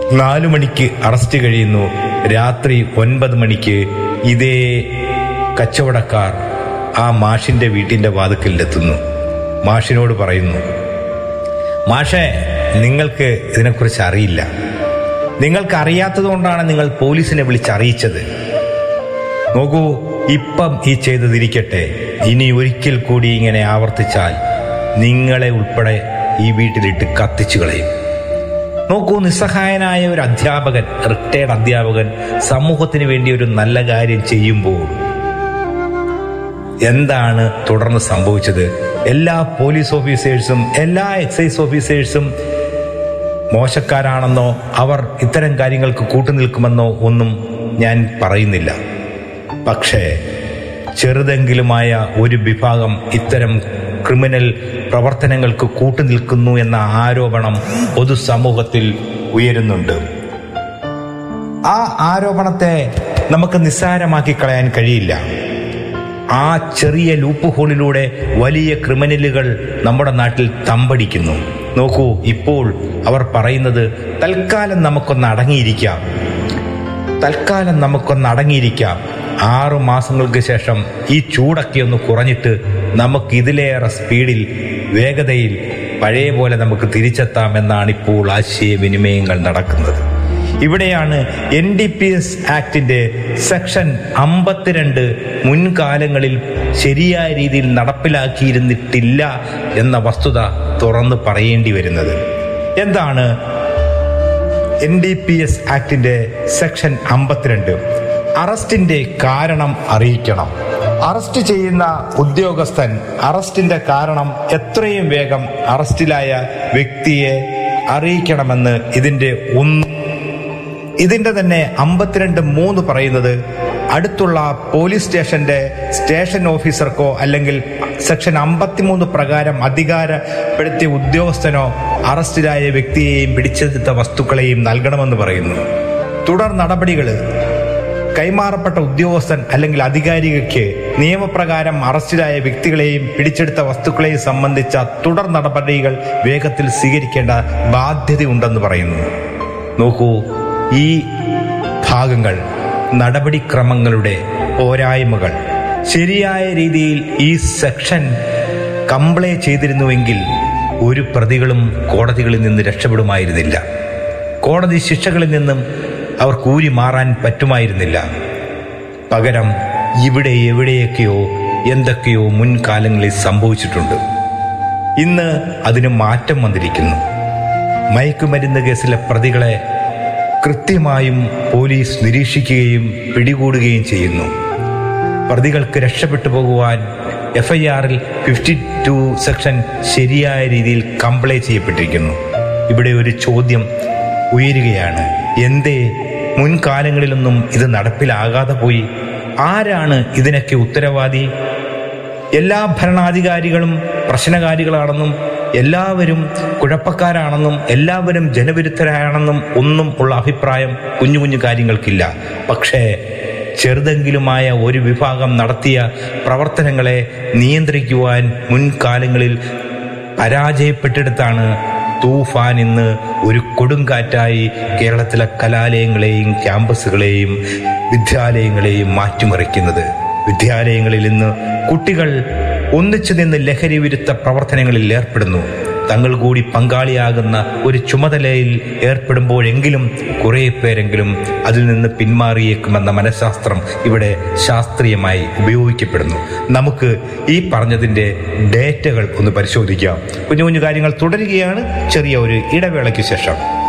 നാലു മണിക്ക് അറസ്റ്റ് കഴിയുന്നു രാത്രി ഒൻപത് മണിക്ക് ഇതേ കച്ചവടക്കാർ ആ മാഷിന്റെ വീട്ടിന്റെ വാതുക്കലിലെത്തുന്നു മാഷിനോട് പറയുന്നു മാഷേ നിങ്ങൾക്ക് ഇതിനെക്കുറിച്ച് അറിയില്ല നിങ്ങൾക്ക് അറിയാത്തതുകൊണ്ടാണ് നിങ്ങൾ പോലീസിനെ വിളിച്ചറിയിച്ചത് നോക്കൂ ഇപ്പം ഈ ചെയ്തതിരിക്കട്ടെ ഇനി ഒരിക്കൽ കൂടി ഇങ്ങനെ ആവർത്തിച്ചാൽ നിങ്ങളെ ഉൾപ്പെടെ ഈ വീട്ടിലിട്ട് കത്തിച്ചു കളയും നോക്കൂ നിസ്സഹായനായ ഒരു അധ്യാപകൻ റിട്ടയർഡ് അധ്യാപകൻ സമൂഹത്തിന് വേണ്ടി ഒരു നല്ല കാര്യം ചെയ്യുമ്പോൾ എന്താണ് തുടർന്ന് സംഭവിച്ചത് എല്ലാ പോലീസ് ഓഫീസേഴ്സും എല്ലാ എക്സൈസ് ഓഫീസേഴ്സും മോശക്കാരാണെന്നോ അവർ ഇത്തരം കാര്യങ്ങൾക്ക് കൂട്ടുനിൽക്കുമെന്നോ ഒന്നും ഞാൻ പറയുന്നില്ല പക്ഷേ ചെറുതെങ്കിലുമായ ഒരു വിഭാഗം ഇത്തരം ക്രിമിനൽ പ്രവർത്തനങ്ങൾക്ക് കൂട്ടുനിൽക്കുന്നു എന്ന ആരോപണം പൊതുസമൂഹത്തിൽ ഉയരുന്നുണ്ട് ആ ആരോപണത്തെ നമുക്ക് നിസ്സാരമാക്കി കളയാൻ കഴിയില്ല ആ ചെറിയ ലൂപ്പ് ഹോളിലൂടെ വലിയ ക്രിമിനലുകൾ നമ്മുടെ നാട്ടിൽ തമ്പടിക്കുന്നു നോക്കൂ ഇപ്പോൾ അവർ പറയുന്നത് തൽക്കാലം നമുക്കൊന്ന് അടങ്ങിയിരിക്കാം തൽക്കാലം നമുക്കൊന്ന് അടങ്ങിയിരിക്കാം ആറു മാസങ്ങൾക്ക് ശേഷം ഈ ചൂടൊക്കെ ഒന്ന് കുറഞ്ഞിട്ട് നമുക്ക് ഇതിലേറെ സ്പീഡിൽ വേഗതയിൽ പഴയ പോലെ നമുക്ക് തിരിച്ചെത്താമെന്നാണ് ഇപ്പോൾ ആശയവിനിമയങ്ങൾ നടക്കുന്നത് ഇവിടെയാണ് എൻ ഡി പി എസ് ആക്ടിന്റെ സെക്ഷൻ അമ്പത്തിരണ്ട് മുൻകാലങ്ങളിൽ ശരിയായ രീതിയിൽ നടപ്പിലാക്കിയിരുന്നിട്ടില്ല എന്ന വസ്തുത തുറന്നു പറയേണ്ടി വരുന്നത് എന്താണ് എൻ ഡി പി എസ് ആക്ടിന്റെ സെക്ഷൻ അമ്പത്തിരണ്ട് അറസ്റ്റിന്റെ കാരണം അറിയിക്കണം അറസ്റ്റ് ചെയ്യുന്ന ഉദ്യോഗസ്ഥൻ അറസ്റ്റിന്റെ കാരണം എത്രയും വേഗം അറസ്റ്റിലായ വ്യക്തിയെ അറിയിക്കണമെന്ന് ഇതിന്റെ ഒന്ന് ഇതിന്റെ തന്നെ അമ്പത്തിരണ്ട് മൂന്ന് പറയുന്നത് അടുത്തുള്ള പോലീസ് സ്റ്റേഷന്റെ സ്റ്റേഷൻ ഓഫീസർക്കോ അല്ലെങ്കിൽ സെക്ഷൻ അമ്പത്തിമൂന്ന് പ്രകാരം അധികാരപ്പെടുത്തിയ ഉദ്യോഗസ്ഥനോ അറസ്റ്റിലായ വ്യക്തിയെയും പിടിച്ചെടുത്ത വസ്തുക്കളെയും നൽകണമെന്ന് പറയുന്നു തുടർ നടപടികൾ കൈമാറപ്പെട്ട ഉദ്യോഗസ്ഥൻ അല്ലെങ്കിൽ അധികാരിക്ക് നിയമപ്രകാരം അറസ്റ്റിലായ വ്യക്തികളെയും പിടിച്ചെടുത്ത വസ്തുക്കളെയും സംബന്ധിച്ച തുടർ നടപടികൾ വേഗത്തിൽ സ്വീകരിക്കേണ്ട ബാധ്യതയുണ്ടെന്ന് പറയുന്നു നോക്കൂ ഈ ഭാഗങ്ങൾ നടപടിക്രമങ്ങളുടെ പോരായ്മകൾ ശരിയായ രീതിയിൽ ഈ സെക്ഷൻ കംപ്ലൈ ചെയ്തിരുന്നുവെങ്കിൽ ഒരു പ്രതികളും കോടതികളിൽ നിന്ന് രക്ഷപ്പെടുമായിരുന്നില്ല കോടതി ശിക്ഷകളിൽ നിന്നും അവർ കൂരി മാറാൻ പറ്റുമായിരുന്നില്ല പകരം ഇവിടെ എവിടെയൊക്കെയോ എന്തൊക്കെയോ മുൻകാലങ്ങളിൽ സംഭവിച്ചിട്ടുണ്ട് ഇന്ന് അതിന് മാറ്റം വന്നിരിക്കുന്നു മയക്കുമരുന്ന് കേസിലെ പ്രതികളെ കൃത്യമായും പോലീസ് നിരീക്ഷിക്കുകയും പിടികൂടുകയും ചെയ്യുന്നു പ്രതികൾക്ക് രക്ഷപ്പെട്ടു പോകുവാൻ എഫ് ഐ ആറിൽ ഫിഫ്റ്റി ടു സെക്ഷൻ ശരിയായ രീതിയിൽ കംപ്ലൈ ചെയ്യപ്പെട്ടിരിക്കുന്നു ഇവിടെ ഒരു ചോദ്യം ഉയരുകയാണ് എന്തേ മുൻകാലങ്ങളിലൊന്നും ഇത് നടപ്പിലാകാതെ പോയി ആരാണ് ഇതിനൊക്കെ ഉത്തരവാദി എല്ലാ ഭരണാധികാരികളും പ്രശ്നകാരികളാണെന്നും എല്ലാവരും കുഴപ്പക്കാരാണെന്നും എല്ലാവരും ജനവിരുദ്ധരാണെന്നും ഒന്നും ഉള്ള അഭിപ്രായം കുഞ്ഞു കുഞ്ഞു കാര്യങ്ങൾക്കില്ല പക്ഷേ ചെറുതെങ്കിലുമായ ഒരു വിഭാഗം നടത്തിയ പ്രവർത്തനങ്ങളെ നിയന്ത്രിക്കുവാൻ മുൻകാലങ്ങളിൽ പരാജയപ്പെട്ടെടുത്താണ് തൂഫാൻ ഇന്ന് ഒരു കൊടുങ്കാറ്റായി കേരളത്തിലെ കലാലയങ്ങളെയും ക്യാമ്പസുകളെയും വിദ്യാലയങ്ങളെയും മാറ്റിമറിക്കുന്നത് വിദ്യാലയങ്ങളിൽ ഇന്ന് കുട്ടികൾ ഒന്നിച്ചു നിന്ന് ലഹരി വിരുദ്ധ പ്രവർത്തനങ്ങളിൽ ഏർപ്പെടുന്നു തങ്ങൾ കൂടി പങ്കാളിയാകുന്ന ഒരു ചുമതലയിൽ ഏർപ്പെടുമ്പോഴെങ്കിലും കുറേ പേരെങ്കിലും അതിൽ നിന്ന് പിന്മാറിയേക്കുമെന്ന മനഃശാസ്ത്രം ഇവിടെ ശാസ്ത്രീയമായി ഉപയോഗിക്കപ്പെടുന്നു നമുക്ക് ഈ പറഞ്ഞതിൻ്റെ ഡേറ്റകൾ ഒന്ന് പരിശോധിക്കാം കുഞ്ഞു കുഞ്ഞു കാര്യങ്ങൾ തുടരുകയാണ് ചെറിയ ഒരു ഇടവേളയ്ക്ക് ശേഷം